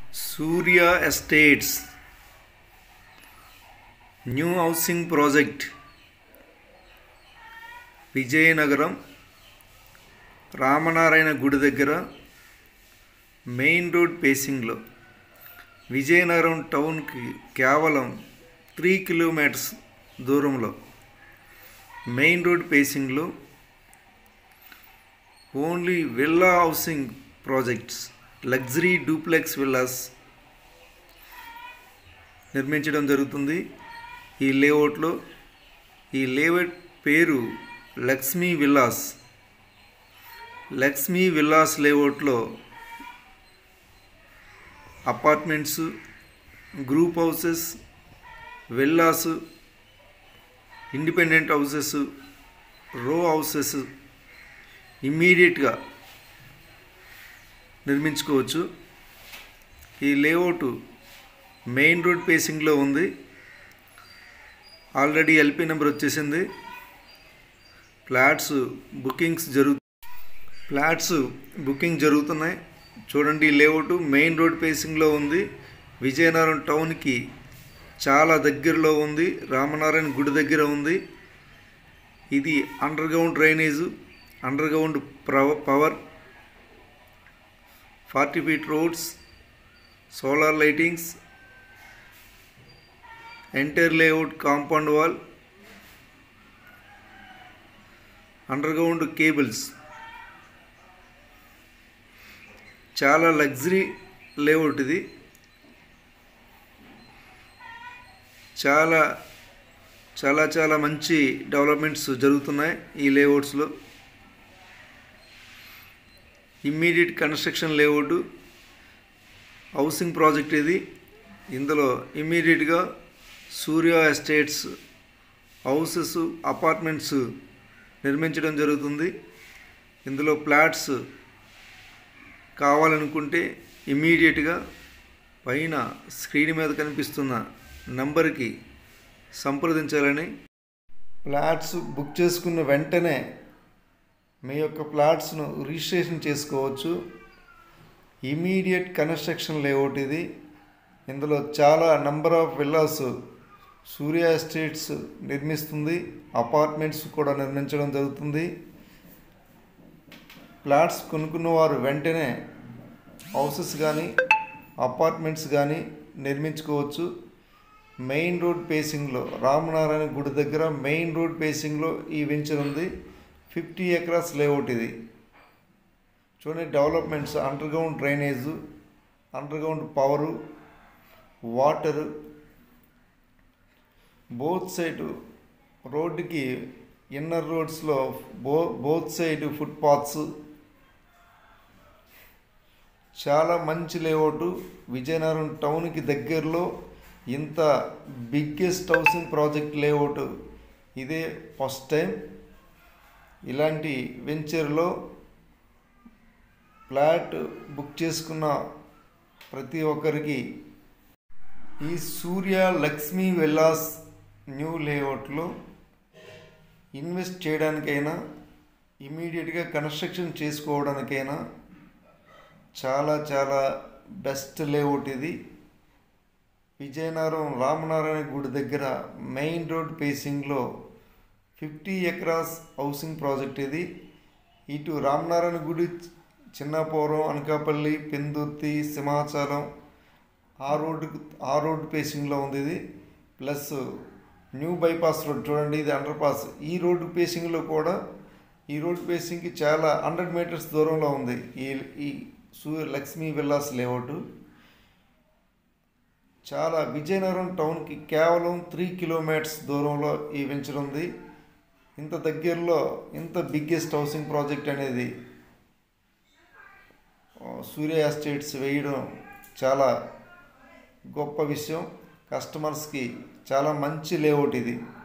సూర్య estates new housing project Vizianagaram Ramanarayana గుడి దగ్గర main road పేసింగ్లో విజయనగరం టౌన్కి కేవలం త్రీ కిలోమీటర్స్ దూరంలో మెయిన్ రోడ్ పేసింగ్లో only villa housing projects luxury duplex villas నిర్మించడం జరుగుతుంది ఈ లేఅవుట్లో ఈ లేఅవుట్ పేరు లక్ష్మీ విల్లాస్ లక్ష్మీ విల్లాస్ లేఅవుట్లో apartments group houses villas independent houses row houses ఇమ్మీడియట్గా నిర్మించుకోవచ్చు ఈ లేఅవుట్ మెయిన్ రోడ్ పేసింగ్లో ఉంది ఆల్రెడీ ఎల్పి నెంబర్ వచ్చేసింది ఫ్లాట్స్ బుకింగ్స్ జరుగు ఫ్లాట్స్ బుకింగ్ జరుగుతున్నాయి చూడండి ఈ లేఅవుట్ మెయిన్ రోడ్ పేసింగ్లో ఉంది విజయనగరం టౌన్కి చాలా దగ్గరలో ఉంది రామనారాయణ గుడి దగ్గర ఉంది ఇది underground drainage underground power forty feet roads solar lightings entire layout compound wall underground cables చాలా లగ్జరీ లేఅవుట్ ఇది చాలా చాలా చాలా మంచి డెవలప్మెంట్స్ జరుగుతున్నాయి ఈ లేఅవుట్స్లో immediate construction layout housing project ఇది ఇందులో ఇమ్మీడియట్గా సూర్య ఎస్టేట్స్ హౌసెస్ అపార్ట్మెంట్స్ నిర్మించడం జరుగుతుంది ఇందులో ఫ్లాట్స్ కావాలనుకుంటే ఇమ్మీడియట్గా పైన స్క్రీన్ మీద కనిపిస్తున్న నంబర్కి సంప్రదించాలని ఫ్లాట్స్ బుక్ చేసుకున్న వెంటనే మీ యొక్క ప్లాట్స్ను రిజిస్ట్రేషన్ చేసుకోవచ్చు ఇమీడియట్ కన్స్ట్రక్షన్ లేఅవుట్ ఇది ఇందులో చాలా number of villas Surya estates నిర్మిస్తుంది అపార్ట్మెంట్స్ కూడా నిర్మించడం జరుగుతుంది ఫ్లాట్స్ కొనుక్కున్న వారు వెంటనే హౌసెస్ కానీ అపార్ట్మెంట్స్ కానీ నిర్మించుకోవచ్చు మెయిన్ రోడ్ పేసింగ్లో రామనారాయణ గుడి దగ్గర మెయిన్ రోడ్ పేసింగ్లో ఈ వెంచర్ ఉంది ఫిఫ్టీ ఎకరాస్ లేఅవుట్ ఇది చూడండి developments underground drainage underground power water both side రోడ్డుకి ఇన్నర్ రోడ్స్లో బో బోత్ సైడ్ ఫుట్పాత్స్ చాలా మంచి లేఅవుట్ విజయనగరం టౌన్కి దగ్గరలో ఇంత బిగ్గెస్ట్ హౌసింగ్ ప్రాజెక్ట్ లేఅవుట్ ఇదే ఫస్ట్ టైం ఇలాంటి వెంచర్లో ఫ్లాట్ బుక్ చేసుకున్న ప్రతి ఒక్కరికి ఈ సూర్య లక్ష్మీ విల్లాస్ న్యూ లేఅవుట్లో ఇన్వెస్ట్ చేయడానికైనా ఇమీడియట్గా కన్స్ట్రక్షన్ చేసుకోవడానికైనా చాలా చాలా బెస్ట్ లేఅవుట్ ఇది విజయనగరం రామనారాయణ గుడి దగ్గర మెయిన్ రోడ్ పేసింగ్లో ఫిఫ్టీ ఎకరాస్ హౌసింగ్ ప్రాజెక్ట్ ఇది ఇటు రామనారాయణ గుడి చిన్నపోరం అనకాపల్లి పెందుర్తి సింహాచలం ఆ రోడ్డు ఆ రోడ్డు పేసింగ్లో ఉంది ఇది ప్లస్ న్యూ బైపాస్ రోడ్ చూడండి ఇది అండర్ పాస్ ఈ రోడ్డు పేసింగ్లో కూడా ఈ రోడ్డు పేసింగ్కి చాలా హండ్రెడ్ మీటర్స్ దూరంలో ఉంది ఈ ఈ సూ లక్ష్మీ విల్లాస్ లేఅవుట్ చాలా విజయనగరం టౌన్కి కేవలం త్రీ కిలోమీటర్స్ దూరంలో ఈ వెంచర్ ఉంది ఇంత దగ్గరలో ఇంత బిగ్గెస్ట్ హౌసింగ్ ప్రాజెక్ట్ అనేది సూర్య ఎస్టేట్స్ వేయడం చాలా గొప్ప విషయం కస్టమర్స్కి చాలా మంచి లేఅవుట్ ఇది